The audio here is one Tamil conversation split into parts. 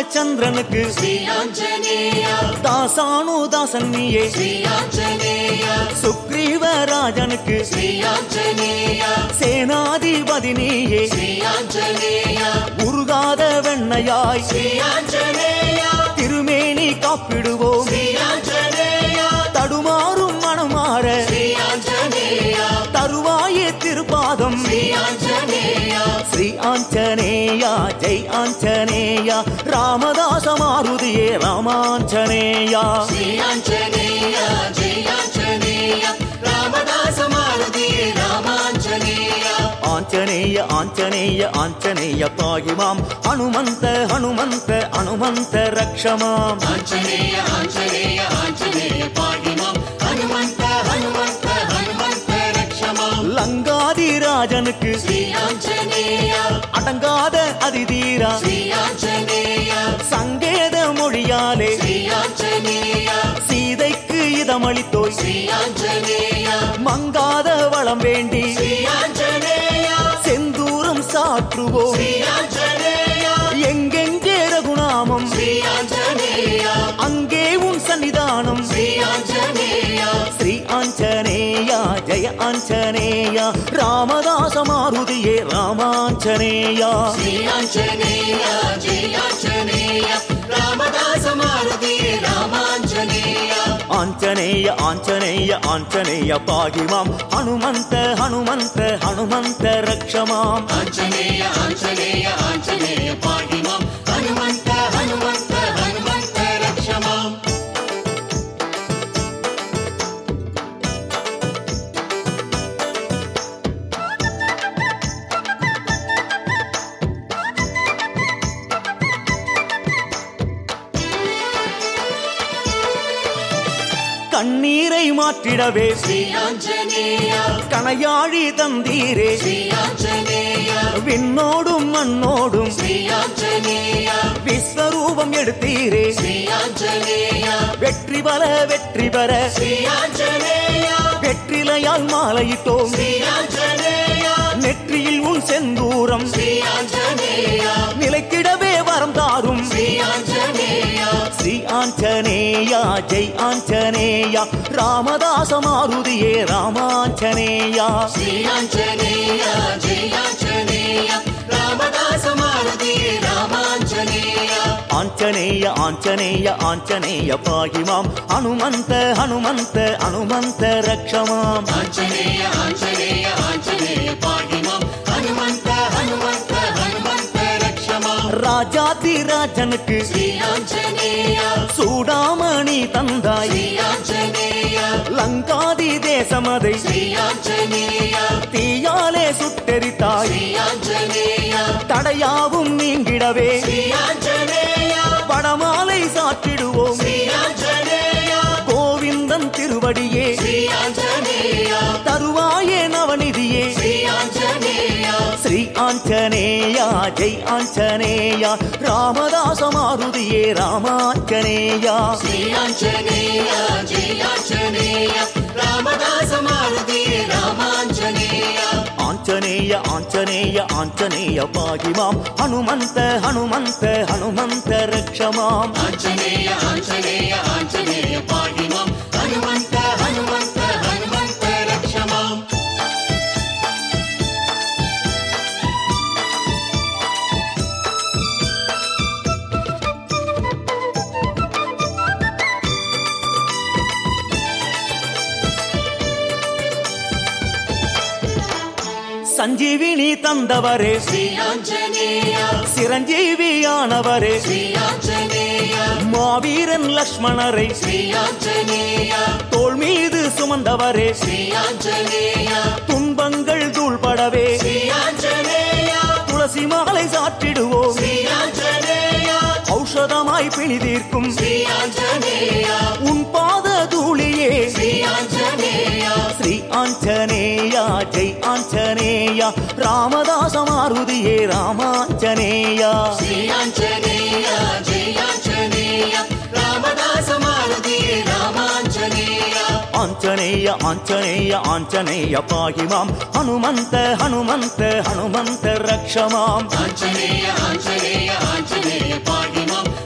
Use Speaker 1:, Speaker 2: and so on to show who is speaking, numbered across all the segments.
Speaker 1: ராமச்சந்திரனுக்கு
Speaker 2: శ్రీ ఆంజనేయ
Speaker 1: தாசானு தாசன் நீயே
Speaker 2: శ్రీ ఆంజనేయ
Speaker 1: சுக்ரீவராஜனுக்கு
Speaker 2: శ్రీ ఆంజనేయ
Speaker 1: சேனாதிபதி நீயே
Speaker 2: శ్రీ ఆంజనేయ
Speaker 1: உருகாத வெண்ணையாய்
Speaker 2: శ్రీ ఆంజనేయ
Speaker 1: திருமேனி காப்பிடுவோம்
Speaker 2: శ్రీ ఆంజనేయ
Speaker 1: தடுமாறும் மனமாற
Speaker 2: శ్రీ ఆంజనేయ
Speaker 1: தருவாயே திருப்பாதம்
Speaker 2: శ్రీ ఆంజనేయ
Speaker 1: ஸ்ரீ ஆஞ்சநேயா ஜெய் ஆஞ்சநேயா ராமதாச மாருதியே ராமாஞ்சநேயா
Speaker 2: శ్రీ ఆంజనేయ జై ఆంజనేయ రామదాస మారుతి రామాంజనేయ
Speaker 1: ஆஞ்சநேய ஆஞ்சநேய ஆஞ்சநேய பாகிமாம் ஹனுமந்த ஹனுமந்த ஹனுமந்த ரக்ஷமாம்
Speaker 2: ఆంజనేయ ఆంజనేయ ఆంజనేయ పాడిమాం హనుమంత హనుమంత హనుమంత రక్షమాం
Speaker 1: லங்காதிராஜனுக்கு
Speaker 2: శ్రీ ఆంజనేయ
Speaker 1: அடங்காத அதிதீரா
Speaker 2: శ్రీ ఆంజనేయ
Speaker 1: சங்கேத மொழியாலே
Speaker 2: శ్రీ ఆంజనేయ
Speaker 1: சீதைக்கு இதமளித்தோய்
Speaker 2: శ్రీ ఆంజనేయ
Speaker 1: மங்காத வளம் வேண்டி
Speaker 2: శ్రీ ఆంజనేయ
Speaker 1: செந்தூரம் சாற்றுவோம்
Speaker 2: శ్రీ ஆంజనేయ
Speaker 1: எங்கெங்கே ரகுநாமம்
Speaker 2: శ్రీ ஆంజనేయ
Speaker 1: அங்கே உன் சன்னிதானம்
Speaker 2: శ్రీ ఆంజనేయ
Speaker 1: ஸ்ரீ ஆஞ்சநேயா ஜெய ஆஞ்சநேயா ராமதாச மாருதியே ராமாஞ்சநேயா
Speaker 2: శ్రీ ఆంజనేయ జై ఆంజనేయ రామదాస మారుతి రామాంజనేయ
Speaker 1: ஆஞ்சநேய ஆஞ்சநேய ஆஞ்சநேய பாகிமாம் ஹனுமந்த ஹனுமந்த ஹனுமந்த ரக்ஷமாம்
Speaker 2: ఆంజనేయ ఆంజనేయ ఆంజనేయ పాడిమాం హనుమంత హనుమంత హనుమంత రక్షమాం
Speaker 1: கண்ணீரை மாற்றிடவே
Speaker 2: శ్రీ ఆంజనేయ
Speaker 1: கணையாழி தந்தீரே
Speaker 2: శ్రీ ఆంజనేయ
Speaker 1: விண்ணோடும் மண்ணோடும்
Speaker 2: శ్రీ ஆంజనేయ
Speaker 1: விஸ்வரூபம் எடுத்தீரே
Speaker 2: శ్రీ ஆంజనేయ
Speaker 1: வெற்றி பல வெற்றி பெற
Speaker 2: శ్రీ ஆంజనేయ
Speaker 1: வெற்றிலையால் மாலையிட்டோம்
Speaker 2: శ్రీ ஆంజనేయ
Speaker 1: நெற்றியில் உன் செந்தூரம்
Speaker 2: శ్రీ ஆంజనేయ
Speaker 1: நிலைக்கிடவே வரம் தாரும்
Speaker 2: శ్రీ ఆంజనేయ
Speaker 1: ஸ்ரீ ஆஞ்சநேயா ஜெய் ஆஞ்சநேயா ராமதாச மாருதியே ராமாஞ்சநேயா
Speaker 2: శ్రీ ఆంజనేయ జై ఆంజనేయ రామదాస మారుతి రామాంజనేయ
Speaker 1: ஆஞ்சநேய ஆஞ்சநேய ஆஞ்சநேய பாகிமாம் ஹனுமந்த ஹனுமந்த ஹனுமந்த ரக்ஷமாம்
Speaker 2: ఆంజనేయ ఆంజనేయ ఆంజనేయ పాడిమాం హనుమంత హనుమంత హనుమంత రక్షమాం
Speaker 1: ராஜாதிராஜனுக்கு
Speaker 2: శ్రీ ఆంజనేయ
Speaker 1: சூடாமணி தந்தாய்
Speaker 2: శ్రీ ఆంజనేయ
Speaker 1: லங்காதி தேசமதை
Speaker 2: శ్రీ ఆంజనేయ
Speaker 1: தீயாலே சுட்டெரித்தாய்
Speaker 2: శ్రీ ఆంజనేయ
Speaker 1: தடையாவும் நீங்கிடவே
Speaker 2: శ్రీ ఆంజనేయ
Speaker 1: படமாலை சாற்றிடுவோம்
Speaker 2: శ్రీ ఆంజనేయ
Speaker 1: கோவிந்தன் திருவடியே
Speaker 2: శ్రీ ఆంజనేయ
Speaker 1: தருவாயே நவநிதியே
Speaker 2: శ్రీ ఆంజనేయ
Speaker 1: ஸ்ரீ ஆஞ்சநேயா ஜெய் ஆஞ்சநேயா ராமதாச மாருதியே ராமாஞ்சநேயா
Speaker 2: శ్రీ ఆంజనేయ జై ఆంజనేయ రామదాస మారుతి రామాంజనేయ
Speaker 1: ஆஞ்சநேய ஆஞ்சநேய ஆஞ்சநேய பாகிமாம் ஹனுமந்த ஹனுமந்த ஹனுமந்த ரக்ஷமாம்
Speaker 2: ఆంజనేయ ఆంజనేయ ఆంజనేయ పాడిమాం హనుమంత హనుమంత హనుమంత రక్షమాం
Speaker 1: சஞ்சீவினி தந்தவரே
Speaker 2: శ్రీ ఆంజనేయ
Speaker 1: சிரஞ்சீவியானவரே
Speaker 2: శ్రీ ఆంజనేయ
Speaker 1: மாவீரன் லக்ஷ்மணரை
Speaker 2: శ్రీ ఆంజనేయ
Speaker 1: தோள் மீது சுமந்தவரே
Speaker 2: శ్రీ ఆంజనేయ
Speaker 1: துன்பங்கள் தூள்படவே
Speaker 2: శ్రీ ఆంజనేయ
Speaker 1: துளசி மாலை சாற்றிடுவோம்
Speaker 2: శ్రీ ஆంజనేయ
Speaker 1: ஔஷதமாய் பிணி தீர்க்கும்
Speaker 2: శ్రీ ఆంజనేయ
Speaker 1: உன் பாத தூளியே
Speaker 2: శ్రీ ఆంజనేయ
Speaker 1: ஸ்ரீ ஆஞ்சநேயா ஜெய் ஆஞ்சநேயா ராமதாச மாருதியே ராமாஞ்சநேயா
Speaker 2: శ్రీ ఆంజనేయ జై ఆంజనేయ రామదాస మారుతి రామాంజనేయ
Speaker 1: ஆஞ்சநேய ஆஞ்சநேய ஆஞ்சநேய பாகிமாம் ஹனுமந்த ஹனுமந்த ஹனுமந்த ரக்ஷமாம்
Speaker 2: ఆంజనేయ ఆంజనేయ ఆంజనేయ పాడిమాం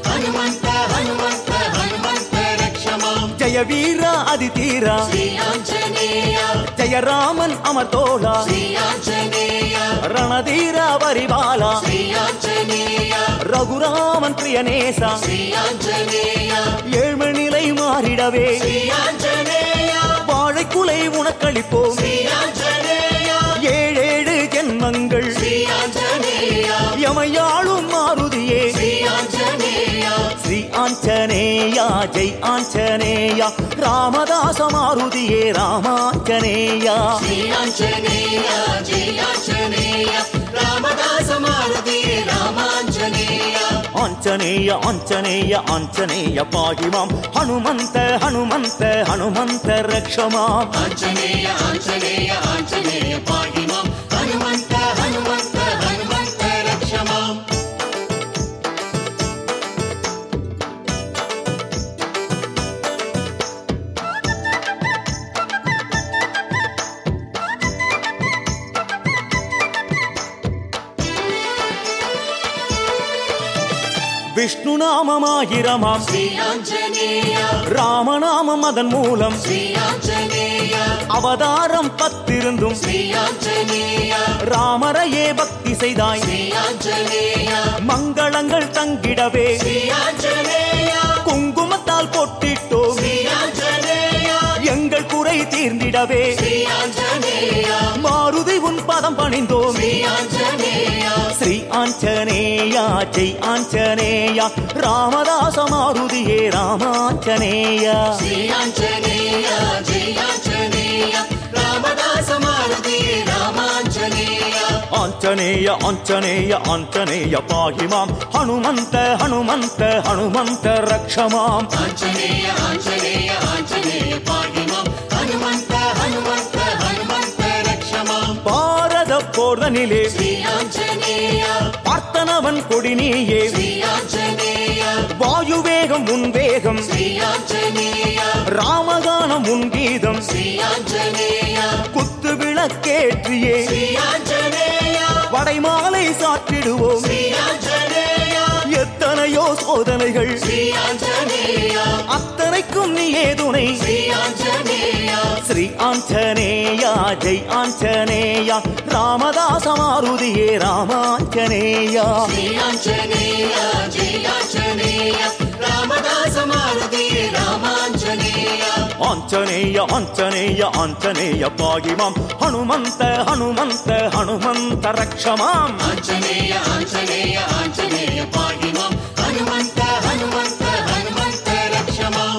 Speaker 1: ஜெய வீரா அதிதீரா
Speaker 2: శ్రీ ఆంజనేయ
Speaker 1: ஜெய ராமன் அமர்தோலா
Speaker 2: శ్రీ ఆంజనేయ
Speaker 1: ரணதீரா பரிபாலா
Speaker 2: శ్రీ ஆஞ்சநேய
Speaker 1: ரகுராமன் பிரியநேசா
Speaker 2: శ్రీ ஆஞ்சநேய
Speaker 1: ஏழ்மநிலை மாறிடவே
Speaker 2: శ్రీ ஆஞ்சநேய
Speaker 1: வாழைக்குலை உனக்களிப்போம்
Speaker 2: శ్రీ ஆஞ்சநேய
Speaker 1: ஏழேழு ஜென்மங்கள்
Speaker 2: శ్రీ ஆஞ்சநேய
Speaker 1: எமையாளும் மாருதியே
Speaker 2: శ్రీ ஆஞ்சநேய
Speaker 1: ஸ்ரீ ஆஞ்சநேயா ஜெய் ஆஞ்சநேயா ராமதாச மாருதியே ராமாஞ்சநேயா
Speaker 2: శ్రీ ఆంజనేయ జయ ఆంజనేయ రామదాస మారుతి రామాంజనేయ
Speaker 1: ஆஞ்சநேய ஆஞ்சநேய ஆஞ்சநேய பாகிமாம் ஹனுமந்த ஹனுமந்த ஹனுமந்த ரக்ஷமாம்
Speaker 2: ఆంజనేయ ఆంజనేయ ఆంజనేయ పాహిమాం హనుమంత హనుమంత హనుమంత రక్షమాం
Speaker 1: விஷ்ணு நாமமாயிரமாம்
Speaker 2: శ్రీ ఆంజనేయ
Speaker 1: ராமநாமம் அதன் மூலம்
Speaker 2: శ్రీ ఆంజనేయ
Speaker 1: அவதாரம் பத்திருந்தும்
Speaker 2: శ్రీ ஆஞ்சநேய
Speaker 1: ராமரையே பக்தி செய்தாய்
Speaker 2: శ్రీ ஆஞ்சநேய
Speaker 1: மங்களங்கள் தங்கிடவே
Speaker 2: శ్రీ ஆஞ்சநேய
Speaker 1: குங்குமத்தால் பொட்டிட்டோம்
Speaker 2: శ్రీ ஆஞ்சநேய
Speaker 1: எங்கள் குறை தீர்ந்திடவே
Speaker 2: శ్రీ ஆஞ்சநேய
Speaker 1: மாருதி உன் பதம் பணிந்தோம்
Speaker 2: శ్రీ ஆஞ்சநேய
Speaker 1: ஸ்ரீ ஆஞ்சநேயா ஜெய் ஆஞ்சநேயா ராமதாச மாருதியே ராமாஞ்சநேயா
Speaker 2: శ్రీ ఆంజనేయ జయ ఆంజనేయ రామదాస మారుతి రామాంజనేయ
Speaker 1: ஆஞ்சநேய ஆஞ்சநேய ஆஞ்சநேய பாகிமாம் ஹனுமந்த ஹனுமந்த ஹனுமந்த ரக்ஷமாம்
Speaker 2: ఆంజనేయ ఆంజనేయ ఆంజనేయ పాహిమాం హనుమంత హనుమంత హనుమంత రక్షమాం
Speaker 1: பாரத போர்தனிலே
Speaker 2: శ్రీ ఆంజనేయ
Speaker 1: பார்த்தனவன் கொடி நீயே
Speaker 2: శ్రీ ஆஞ்சநேய
Speaker 1: வாயு வேகம் உன் வேகம்
Speaker 2: శ్రీ ఆంజనేయ
Speaker 1: ராமகானம் உன் கீதம்
Speaker 2: శ్రీ ఆంజనేయ
Speaker 1: குத்து விளக்கேற்றியே
Speaker 2: శ్రీ ఆంజనేయ
Speaker 1: வடைமாலை சாற்றிடுவோம்
Speaker 2: శ్రీ ఆంజనేయ
Speaker 1: எத்தனையோ சோதனைகள்
Speaker 2: శ్రీ ఆంజనేయ
Speaker 1: அத்தனைக்கும் நீயே துணை
Speaker 2: శ్రీ ఆంజనేయ
Speaker 1: ஸ்ரீ ஆஞ்சநேயா ஜெய் ஆஞ்சநேயா ராமதாச மாருதியே ராமாஞ்சநேயா
Speaker 2: శ్రీ ఆంజనేయ జయ ఆంజనేయ రామదాస మారుతి రామాంజనేయ
Speaker 1: ஆஞ்சநேய ஆஞ்சநேய ஆஞ்சநேய பாகிமாம் ஹனுமந்த ஹனுமந்த ஹனுமந்த ரக்ஷமாம்
Speaker 2: ఆంజనేయ ఆంజనేయ ఆంజనేయ పాహిమాం హనుమంత హనుమంత హనుమంత రక్షమాం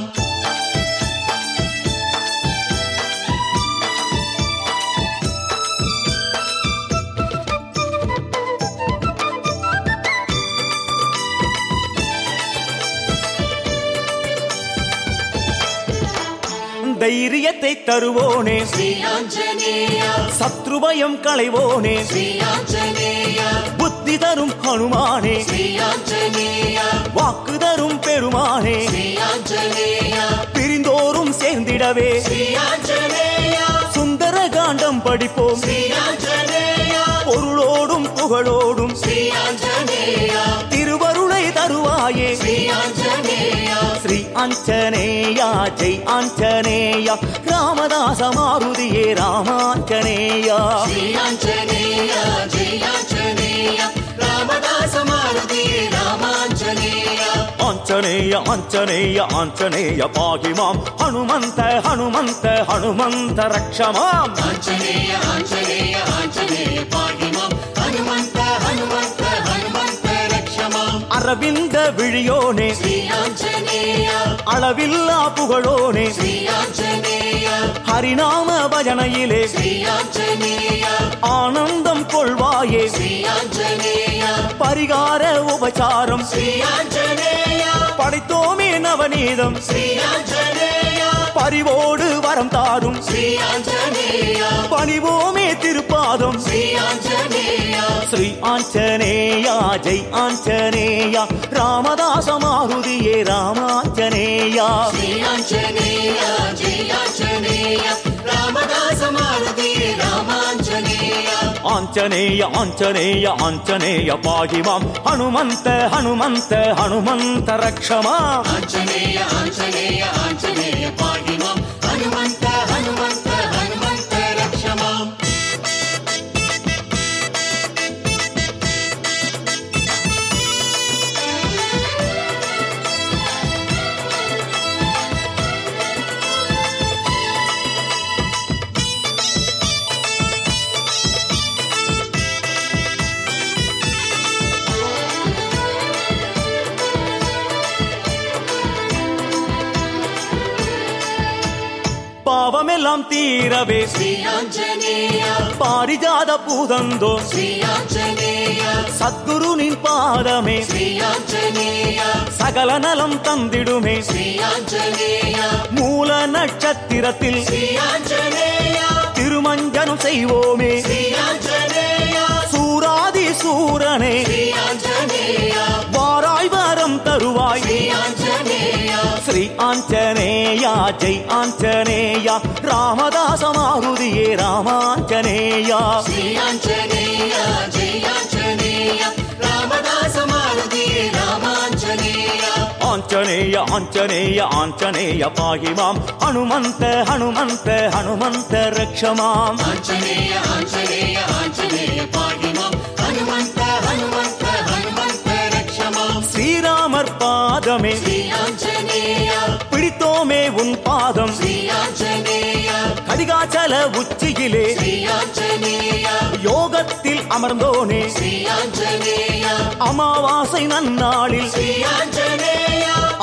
Speaker 1: தைரியத்தை தருவோனே
Speaker 2: శ్రీ ఆంజనేయ
Speaker 1: சத்ருபயம் களைவோனே
Speaker 2: శ్రీ ఆంజనేయ
Speaker 1: புத்தி தரும் ஹனுமானே
Speaker 2: శ్రీ ఆంజనేయ
Speaker 1: வாக்கு தரும் பெருமானே
Speaker 2: శ్రీ ఆంజనేయ
Speaker 1: பிரிந்தோறும் சேர்ந்திடவே
Speaker 2: శ్రీ ఆంజనేయ
Speaker 1: சுந்தர காண்டம் படிப்போம்
Speaker 2: శ్రీ ఆంజనేయ
Speaker 1: பொருளோடும் புகழோடும்
Speaker 2: శ్రీ ఆంజనేయ
Speaker 1: திருவருளை தருவாயே
Speaker 2: శ్రీ ఆంజనేయ
Speaker 1: ஸ்ரீ ஆஞ்சநேயா ஜெய் ஆஞ்சநேயா ராமதாச மாருதியே ராமாஞ்சநேயா
Speaker 2: శ్రీ ఆంజనేయ జయ ఆంజనేయ రామదాస మారుతి రామాంజనేయ
Speaker 1: ஆஞ்சநேய ஆஞ்சநேய ஆஞ்சநேய பாகிமாம் ஹனுமந்த ஹனுமந்த ஹனுமந்த ரக்ஷமாம்
Speaker 2: ఆంజనేయ ఆంజనేయ ఆంజనేయ పాహిమాం హనుమంత హనుమంత హనుమంత రక్షమాం
Speaker 1: அரவிந்த விழியோனே
Speaker 2: శ్రీ ఆంజనేయ
Speaker 1: அளவில்லா புகழோனே
Speaker 2: శ్రీ ఆంజనేయ
Speaker 1: ஹரிநாம பஜனையிலே
Speaker 2: శ్రీ ఆంజనేయ
Speaker 1: ஆனந்தம் கொள்வாயே
Speaker 2: శ్రీ ఆంజనేయ
Speaker 1: பரிகார உபசாரம்
Speaker 2: శ్రీ ఆంజనేయ
Speaker 1: படைத்தோமே நவநீதம்
Speaker 2: శ్రీ ఆంజనేయ
Speaker 1: பரிவோடு வரம் தாரும்
Speaker 2: శ్రీ ఆంజనేయ
Speaker 1: பணிவோமே திருப்பாதம்
Speaker 2: శ్రీ ఆంజనేయ
Speaker 1: ஸ்ரீ ஆஞ்சநேயா ஜெய் ஆஞ்சநேயா ராமதாச மாருதியே ராமாஞ்சநேயா
Speaker 2: శ్రీ ఆంజనేయ జయ ఆంజనేయ రామదాస మారుతి రామాంజనేయ
Speaker 1: ಆಂಜನೇಯ ಆಂಜನೇಯ ಆಂಜನೇಯ ಪಾಹಿ ಮಾಂ ಹನುಮಂತ ಹನುಮಂತ ಹನುಮಂತ ರಕ್ಷ ಮಾಂ
Speaker 2: ಆಂಜನೇಯ ಆಂಜನೇಯ ಆಂಜನೇಯ ಪಾಹಿ ಮಾಂ ಹನುಮಂತ ಹನುಮಂತ ಹನುಮಂತ ರಕ್ಷ ಮಾಂ
Speaker 1: பாவமெல்லாம் தீரவே
Speaker 2: ಶ್ರೀ ಆಂಜನೇಯ
Speaker 1: பாரிஜாத பூதந்தோ
Speaker 2: ಶ್ರೀ ಆಂಜನೇಯ
Speaker 1: சத்குரு நின் பாதமே
Speaker 2: ಶ್ರೀ ಆಂಜನೇಯ
Speaker 1: சகல நலம் தந்திடுமே
Speaker 2: ಶ್ರೀ ಆಂಜನೇಯ
Speaker 1: மூல நட்சத்திரத்தில்
Speaker 2: ಶ್ರೀ ಆಂಜನೇಯ
Speaker 1: திருமஞ்சனம் செய்வோமே
Speaker 2: ಶ್ರೀ ஆஞ்சநேய
Speaker 1: சூராதி சூரனே
Speaker 2: ಶ್ರೀ ಆಂಜನೇಯ
Speaker 1: வாராய் வரம் தருவாய்
Speaker 2: ಶ್ರೀ ಆಂಜನೇಯ
Speaker 1: ஸ்ரீ ஆஞ்சநேயா ஜெய் ஆஞ்சநேயா ராமதாச மாருதியே ராமாஞ்சநேயா
Speaker 2: ಶ್ರೀ ಆಂಜನೇಯ ಜಯ ಆಂಜನೇಯ ರಾಮದಾಸ ಮಾರುತಿ ರಾಮಾಂಜನೇಯ
Speaker 1: ஆஞ்சநேய ஆஞ்சநேய ஆஞ்சநேய பாகி மாம் ஹனுமந்த ஹனுமந்த ஹனுமந்த ரக்ஷமாம்
Speaker 2: ಆಂಜನೇಯ ಆಂಜನೇಯ ಆಂಜನೇಯ ಪಾಹಿ ಮಾಂ ಹನುಮಂತ ಹನುಮಂತ ಹನುಮಂತ ರಕ್ಷ ಮಾಂ
Speaker 1: ஸ்ரீராமர் பாதமே
Speaker 2: ಶ್ರೀ ಆಂಜನೇಯ
Speaker 1: பிடித்தோமே உன் பாதம்
Speaker 2: ಶ್ರೀ ಆಂಜನೇಯ
Speaker 1: கடிகாச்சல உச்சியிலே
Speaker 2: ಶ್ರೀ ಆಂಜನೇಯ
Speaker 1: யோகத்தில் அமர்ந்தோனே
Speaker 2: ಶ್ರೀ ಆಂಜನೇಯ
Speaker 1: அமாவாசை நன்னாளில்
Speaker 2: ಶ್ರೀ ಆಂಜನೇಯ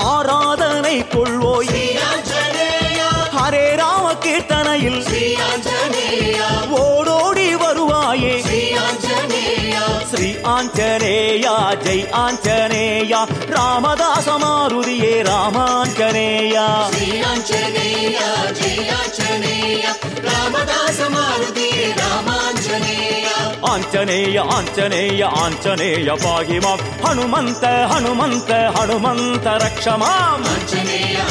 Speaker 1: ஆராதனை கொள்வோய்
Speaker 2: ಶ್ರೀ ಆಂಜನೇಯ
Speaker 1: ஹரே ராம கீர்த்தனையில்
Speaker 2: ಶ್ರೀ ಆಂಜನೇಯ
Speaker 1: ஓடோடி வருவாயே
Speaker 2: ಶ್ರೀ ಆಂಜನೇಯ
Speaker 1: ஸ்ரீ ஆஞ்சநேயா ஜெய் ஆஞ்சநேயா ராமதாச மாருதியே ராமாஞ்சநேயா
Speaker 2: ಶ್ರೀ ಆಂಜನೇಯ ಜಯ ಆಂಜನೇಯ ರಾಮದಾಸ ಮಾರುತಿ ರಾಮಾಂಜನೇಯ
Speaker 1: ஆஞ்சநேய ஆஞ்சநேய ஆஞ்சநேய பாகி மாம் ஹனுமந்த ஹனுமந்த ஹனுமந்த ரக்ஷமாம்
Speaker 2: ಆಂಜನೇಯ